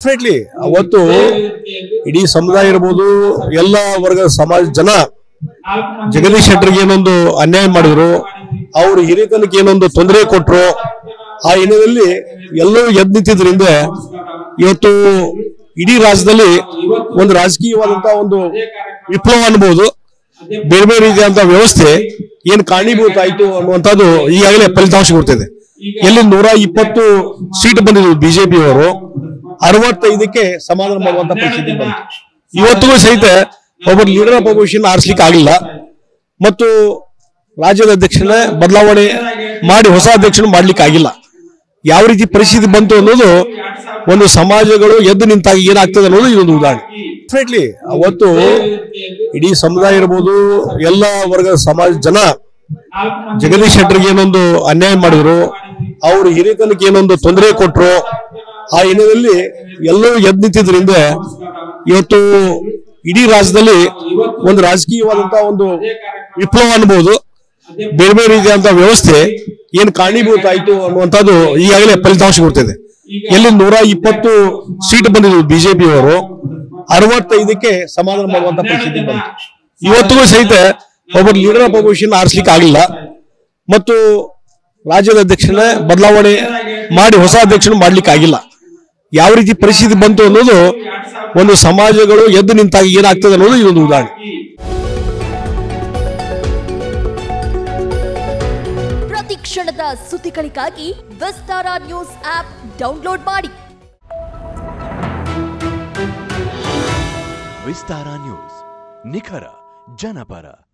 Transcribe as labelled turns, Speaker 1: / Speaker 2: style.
Speaker 1: definitely ಅವತ್ತು ಇಡೀ ಸಮುದಾಯ ಇರ್ಬೋದು ಎಲ್ಲ ವರ್ಗದ ಸಮಾಜ ಜನ ಜಗದೀಶ್ ಶೆಟ್ಟರ್ಗೆ ಏನೊಂದು ಅನ್ಯಾಯ ಮಾಡಿದ್ರು ಅವ್ರ ಹಿರಿತನಕ್ಕೆ ಏನೊಂದು ತೊಂದರೆ ಕೊಟ್ರು ಆ ಹಿನ್ನೆಲೆಯಲ್ಲಿ ಎಲ್ಲರೂ ಎದ್ ನಿಂತಿದ್ರಿಂದ ಇವತ್ತು ಇಡೀ ರಾಜ್ಯದಲ್ಲಿ ಒಂದು ರಾಜಕೀಯವಾದಂತಹ ಒಂದು ವಿಪ್ಲವ ಅನ್ಬೋದು ಬೇರೆ ಬೇರೆ ರೀತಿಯಾದಂತಹ ವ್ಯವಸ್ಥೆ ಏನ್ ಕಾರಣೀಭೂತ ಆಯ್ತು ಅನ್ನುವಂಥದ್ದು ಈಗಾಗಲೇ ಫಲಿತಾಂಶ ಕೊಡ್ತಿದೆ ಎಲ್ಲಿ ನೂರ ಇಪ್ಪತ್ತು ಸೀಟ್ ಬಂದಿದ್ವು ಬಿಜೆಪಿ ಅವರು ಅರವತ್ತೈದಕ್ಕೆ ಸಮಾಧಾನ ಮಾಡುವಂತ ಪರಿಸ್ಥಿತಿ ಬಂತು ಇವತ್ತಿಗೂ ಸಹಿತ ಒಬ್ಬ ಲೀಡರ್ ಆಫ್ ಅಪೋಸಿಷನ್ ಆರಿಸ್ಲಿಕ್ಕೆ ಆಗಿಲ್ಲ ಮತ್ತು ರಾಜ್ಯದ ಅಧ್ಯಕ್ಷನ ಬದಲಾವಣೆ ಮಾಡಿ ಹೊಸ ಅಧ್ಯಕ್ಷನ ಮಾಡ್ಲಿಕ್ಕೆ ಆಗಿಲ್ಲ ಯಾವ ರೀತಿ ಪರಿಸ್ಥಿತಿ ಬಂತು ಅನ್ನೋದು ಒಂದು ಸಮಾಜಗಳು ಎದ್ದು ನಿಂತಾಗ ಏನಾಗ್ತದೆ ಅನ್ನೋದು ಇದೊಂದು ಉದಾಹರಣೆ ಡೆಫಿನೆಟ್ಲಿ ಅವತ್ತು ಇಡೀ ಸಮುದಾಯ ಇರ್ಬೋದು ಎಲ್ಲ ವರ್ಗದ ಸಮಾಜ ಜನ ಜಗದೀಶ್ ಶೆಟ್ಟರ್ಗೆ ಏನೊಂದು ಅನ್ಯಾಯ ಮಾಡಿದ್ರು ಅವ್ರ ಹಿರಿತನಕ್ಕೆ ಏನೊಂದು ತೊಂದರೆ ಕೊಟ್ರು ಆ ಹಿನ್ನೆಲೆಯಲ್ಲಿ ಎಲ್ಲರೂ ಎದ್ ನಿಂತಿದ್ರಿಂದ ಇವತ್ತು ಇಡೀ ರಾಜ್ಯದಲ್ಲಿ ಒಂದು ರಾಜಕೀಯವಾದಂತಹ ಒಂದು ವಿಪ್ಲವ ಅನ್ಬೋದು ಬೇರೆ ಬೇರೆ ರೀತಿಯಾದಂತಹ ವ್ಯವಸ್ಥೆ ಏನ್ ಕಾರಣೀಭೂತ ಆಯ್ತು ಅನ್ನುವಂಥದ್ದು ಈಗಾಗಲೇ ಫಲಿತಾಂಶ ಕೊಡ್ತಿದೆ ಎಲ್ಲಿ ನೂರ ಇಪ್ಪತ್ತು ಸೀಟ್ ಬಂದಿದ್ವು ಬಿಜೆಪಿ ಅವರು ಅರವತ್ತೈದಕ್ಕೆ ಸಮಾಧಾನ ಮಾಡುವಂತ ಪರಿಸ್ಥಿತಿ ಬಂತು ಇವತ್ತಿಗೂ ಸಹಿತ ಒಬ್ಬ ಲೀಡರ್ ಆಫ್ ಅಪೋಸಿಷನ್ ಆರಿಸ್ಲಿಕ್ಕೆ ಆಗಿಲ್ಲ ಮತ್ತು ರಾಜ್ಯದ ಅಧ್ಯಕ್ಷನ ಬದಲಾವಣೆ ಮಾಡಿ ಹೊಸ ಅಧ್ಯಕ್ಷನ ಮಾಡ್ಲಿಕ್ಕೆ ಆಗಿಲ್ಲ ಯಾವ ರೀತಿ ಪರಿಸ್ಥಿತಿ ಬಂತು ಅನ್ನೋದು ಒಂದು ಸಮಾಜಗಳು ಎದ್ದು ನಿಂತಾಗ ಏನಾಗ್ತದೆ ಅನ್ನೋದು ಇದೊಂದು ಉದಾಹರಣೆ
Speaker 2: ಪ್ರತಿ ಕ್ಷಣದ ಸುದ್ದಿಗಳಿಗಾಗಿ ವಿಸ್ತಾರ ನ್ಯೂಸ್ ಆಪ್ ಡೌನ್ಲೋಡ್ ಮಾಡಿ
Speaker 3: ವಿಸ್ತಾರ ನ್ಯೂಸ್ ನಿಖರ ಜನಪರ